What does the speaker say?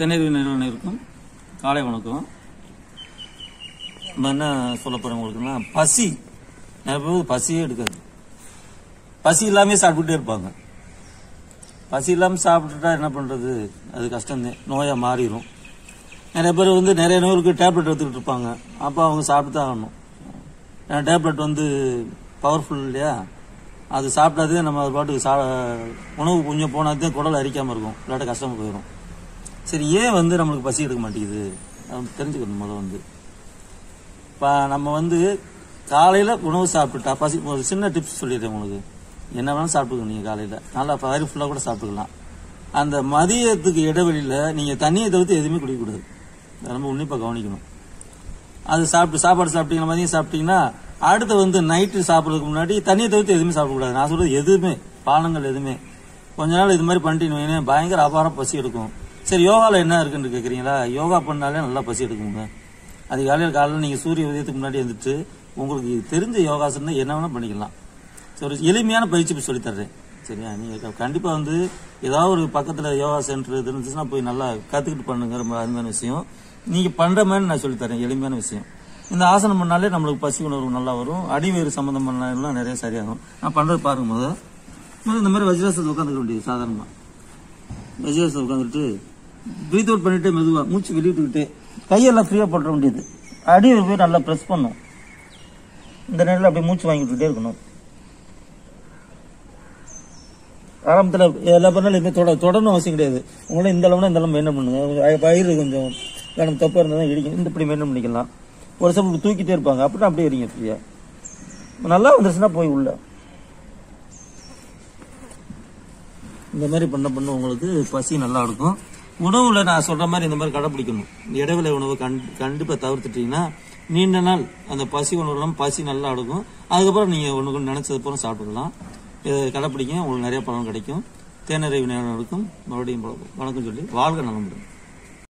தென்னறிவு நிறுவனம் இருக்கும் காலை வணக்கம் நம்ம என்ன சொல்ல போறோம் உங்களுக்குன்னா பசி நிறைய பேருக்கு பசியே எடுக்காது பசி இல்லாமே சாப்பிட்டுட்டே இருப்பாங்க பசி இல்லாமல் சாப்பிட்டுட்டா என்ன பண்றது அது கஷ்டம்தான் நோயா மாறிடும் நிறைய பேர் வந்து நிறைய நோய்க்கு டேப்லெட் எடுத்துக்கிட்டு இருப்பாங்க அப்போ அவங்க சாப்பிட்டு தான் ஆகணும் ஏன்னா டேப்லெட் வந்து பவர்ஃபுல் இல்லையா அது சாப்பிட்டாதே நம்ம அது பாட்டுக்கு சா உணவு கொஞ்சம் போனாதே குடல் அரிக்காமல் இருக்கும் இல்லாட்ட கஷ்டமா போயிடும் சரி ஏன் வந்து நம்மளுக்கு பசி எடுக்க மாட்டேங்குது அது தெரிஞ்சுக்கணும் முதல்ல வந்து இப்போ நம்ம வந்து காலையில் உணவு சாப்பிட்டுட்டா பசி ஒரு சின்ன டிப்ஸ் சொல்லிடுறேன் உங்களுக்கு என்ன வேணாலும் சாப்பிட்டுக்கணும் நீங்கள் காலையில் நல்லா வயிறு ஃபுல்லாக கூட சாப்பிட்டுக்கலாம் அந்த மதியத்துக்கு இடைவெளியில் நீங்கள் தண்ணியை தவிர்த்து எதுவுமே குடிக்கக்கூடாது அதை ரொம்ப உன்னிப்பாக கவனிக்கணும் அது சாப்பிட்டு சாப்பாடு சாப்பிட்டீங்கன்னா மதியம் சாப்பிட்டீங்கன்னா அடுத்து வந்து நைட்டு சாப்பிட்றதுக்கு முன்னாடி தண்ணியை தவிர்த்து எதுவுமே சாப்பிடக்கூடாது நான் சொல்றது எதுவுமே பானங்கள் எதுவுமே கொஞ்ச நாள் இது மாதிரி பண்ணிட்டு வைங்க, பயங்கர அபாரம் பசி எடுக்கும் சரி யோகாவில் என்ன இருக்குன்னு கேட்குறீங்களா யோகா பண்ணாலே நல்லா பசி எடுக்குங்க அதிகாலையில் காலையில் நீங்கள் சூரிய உதயத்துக்கு முன்னாடி வந்துட்டு உங்களுக்கு தெரிஞ்ச யோகாசனம் என்ன வேணால் பண்ணிக்கலாம் சரி, ஒரு எளிமையான பயிற்சி சொல்லி தர்றேன் சரியா நீங்கள் கண்டிப்பாக வந்து ஏதாவது ஒரு பக்கத்தில் யோகா சென்டர் இருந்துச்சுன்னா போய் நல்லா கற்றுக்கிட்டு பண்ணுங்க ரொம்ப அருமையான விஷயம் நீங்கள் பண்ணுற மாதிரி நான் சொல்லித் தரேன் எளிமையான விஷயம் இந்த ஆசனம் பண்ணாலே நம்மளுக்கு பசி உணர்வு நல்லா வரும் அடிவயிறு சம்மந்தம் பண்ணலாம் நிறைய சரியாகும் நான் பண்ணுறது பாருங்க முதல் முதல்ல இந்த மாதிரி வஜ்ராசத்தில் உட்காந்துக்க வேண்டியது சாதாரணமாக வஜ்ராசத்தில் உட்காந்துட்டு ப்ரீத் அவுட் பண்ணிட்டு மெதுவாக மூச்சு வெளியிட்டுக்கிட்டு கையெல்லாம் ஃப்ரீயாக போட்டுற வேண்டியது அடிவயிறு போய் நல்லா ப்ரெஸ் பண்ணும் இந்த நேரத்தில் அப்படியே மூச்சு வாங்கிட்டுட்டே இருக்கணும் ஆரம்பத்தில் எல்லா பண்ணாலும் எதுவுமே தொட தொடரணும் அவசியம் கிடையாது உங்களால் இந்த அளவுனா இந்த அளவு மெயின்டைன் பண்ணுங்க உங்க வயிறு கொஞ்சம் கணம் தப்பாக இருந்தால் தான் இடிக்கும் இந்த இப்படி மெயின்டைன் பண்ணிக்கலாம் ஒரு சமயம் இப்படி தூக்கிட்டே இருப்பாங்க அப்படின்னா அப்படியே இருங்க ஃப்ரீயாக நல்லா வந்துருச்சுன்னா போய் உள்ள இந்த மாதிரி பண்ண பண்ண உங்களுக்கு பசி நல்லா இருக்கும் உணவுல நான் சொல்ற மாதிரி இந்த மாதிரி கடைப்பிடிக்கணும் இடைவேளை உணவு கண் கண்டிப்பா தவிர்த்துட்டீங்கன்னா நீண்ட நாள் அந்த பசி உணவுலாம் பசி நல்லா எடுக்கும் அதுக்கப்புறம் நீங்க ஒன்று நினைச்சது போல சாப்பிட்டுக்கலாம் இதை கடைப்பிடிங்க உங்களுக்கு நிறைய பலன் கிடைக்கும் தேனறிவு நேரம் இருக்கும் மறுபடியும் வணக்கம் சொல்லி வாழ்க நலமுடன்